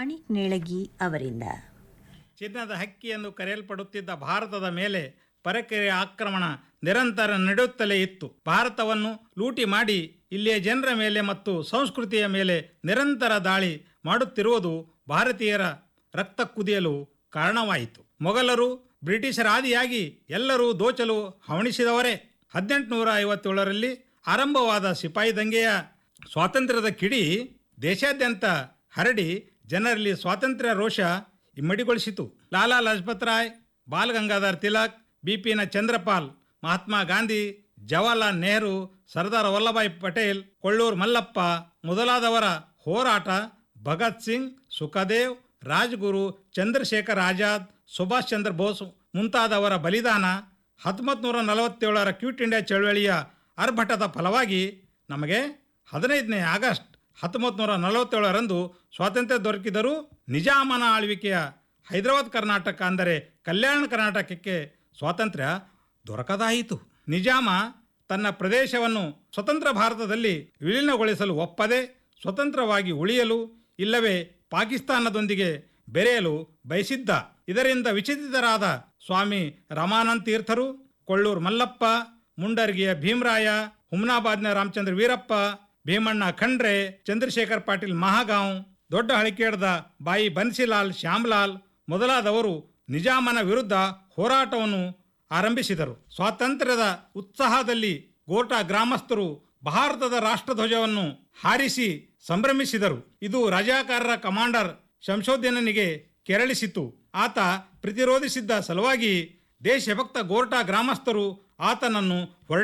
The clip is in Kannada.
ಮಾಣಿಕ್ ನೇಳಗಿ ಅವರಿಂದ ಚಿನ್ನದ ಹಕ್ಕಿ ಎಂದು ಕರೆಯಲ್ಪಡುತ್ತಿದ್ದ ಭಾರತದ ಮೇಲೆ ಪರಕೆರೆ ಆಕ್ರಮಣ ನಿರಂತರ ನಡೆಯುತ್ತಲೇ ಇತ್ತು ಭಾರತವನ್ನು ಲೂಟಿ ಮಾಡಿ ಇಲ್ಲಿಯ ಜನರ ಮೇಲೆ ಮತ್ತು ಸಂಸ್ಕೃತಿಯ ಮೇಲೆ ನಿರಂತರ ದಾಳಿ ಮಾಡುತ್ತಿರುವುದು ಭಾರತೀಯರ ರಕ್ತ ಕುದಿಯಲು ಕಾರಣವಾಯಿತು ಮೊಘಲರು ಬ್ರಿಟಿಷರ ಆದಿಯಾಗಿ ಎಲ್ಲರೂ ದೋಚಲು ಹವಣಿಸಿದವರೇ ಹದಿನೆಂಟುನೂರ ಐವತ್ತೇಳರಲ್ಲಿ ಆರಂಭವಾದ ಸಿಪಾಯಿ ದಂಗೆಯ ಸ್ವಾತಂತ್ರ್ಯದ ಕಿಡಿ ದೇಶಾದ್ಯಂತ ಹರಡಿ ಜನರಲ್ಲಿ ಸ್ವಾತಂತ್ರ್ಯ ರೋಷ ಇಮ್ಮಡಿಗೊಳಿಸಿತು ಲಾಲಾ ಲಜಪತ್ ರಾಯ್ ಬಾಲ್ ಗಂಗಾಧರ್ ತಿಲಕ್ ಬಿಪಿನ ಚಂದ್ರಪಾಲ್ ಮಹಾತ್ಮ ಗಾಂಧಿ ಜವಾಹರ್ಲಾಲ್ ನೆಹರು ಸರ್ದಾರ್ ವಲ್ಲಭಾಯ್ ಪಟೇಲ್ ಕೊಳ್ಳೂರು ಮಲ್ಲಪ್ಪ ಮೊದಲಾದವರ ಹೋರಾಟ ಭಗತ್ ಸಿಂಗ್ ಸುಖದೇವ್ ರಾಜ್ಗುರು ಚಂದ್ರಶೇಖರ್ ಆಜಾದ್ ಸುಭಾಷ್ ಚಂದ್ರ ಬೋಸ್ ಮುಂತಾದವರ ಬಲಿದಾನ ಹತ್ತೊಂಬತ್ತು ನೂರ ನಲವತ್ತೇಳರ ಕ್ವಿಟ್ ಇಂಡಿಯಾ ಚಳವಳಿಯ ಆರ್ಭಟದ ಫಲವಾಗಿ ನಮಗೆ ಹದಿನೈದನೇ ಆಗಸ್ಟ್ ಹತ್ತೊಂಬತ್ತು ನೂರ ನಲವತ್ತೇಳರಂದು ಸ್ವಾತಂತ್ರ್ಯ ದೊರಕಿದರೂ ನಿಜಾಮನ ಆಳ್ವಿಕೆಯ ಹೈದರಾಬಾದ್ ಕರ್ನಾಟಕ ಅಂದರೆ ಕಲ್ಯಾಣ ಕರ್ನಾಟಕಕ್ಕೆ ಸ್ವಾತಂತ್ರ್ಯ ದೊರಕದಾಯಿತು ನಿಜಾಮ ತನ್ನ ಪ್ರದೇಶವನ್ನು ಸ್ವತಂತ್ರ ಭಾರತದಲ್ಲಿ ವಿಲೀನಗೊಳಿಸಲು ಒಪ್ಪದೆ ಸ್ವತಂತ್ರವಾಗಿ ಉಳಿಯಲು ಇಲ್ಲವೇ ಪಾಕಿಸ್ತಾನದೊಂದಿಗೆ ಬೆರೆಯಲು ಬಯಸಿದ್ದ ಇದರಿಂದ ವಿಚಲಿತರಾದ ಸ್ವಾಮಿ ರಮಾನಂದ್ ತೀರ್ಥರು ಕೊಳ್ಳೂರು ಮಲ್ಲಪ್ಪ ಮುಂಡರ್ಗಿಯ ಭೀಮರಾಯ ಹುಮ್ನಾಬಾದ್ನ ರಾಮಚಂದ್ರ ವೀರಪ್ಪ ಭೀಮಣ್ಣ ಖಂಡ್ರೆ ಚಂದ್ರಶೇಖರ್ ಪಾಟೀಲ್ ಮಹಾಗಾಂವ್ ದೊಡ್ಡ ಹಳಿಕೇಡದ ಬಾಯಿ ಬನ್ಸಿಲಾಲ್ ಶ್ಯಾಮ್ಲಾಲ್ ಮೊದಲಾದವರು ನಿಜಾಮನ ವಿರುದ್ಧ ಹೋರಾಟವನ್ನು ಆರಂಭಿಸಿದರು ಸ್ವಾತಂತ್ರ್ಯದ ಉತ್ಸಾಹದಲ್ಲಿ ಗೋಟಾ ಗ್ರಾಮಸ್ಥರು ಭಾರತದ ರಾಷ್ಟ್ರಧ್ವಜವನ್ನು ಹಾರಿಸಿ ಸಂಭ್ರಮಿಸಿದರು ಇದು ರಜಾಕಾರರ ಕಮಾಂಡರ್ ಶಂಶೋದ್ದೀನನಿಗೆ ಕೆರಳಿಸಿತು ಆತ ಪ್ರತಿರೋಧಿಸಿದ್ದ ಸಲುವಾಗಿ ದೇಶಭಕ್ತ ಗೋರ್ಟಾ ಗ್ರಾಮಸ್ಥರು ಆತನನ್ನು ಹೊರಡ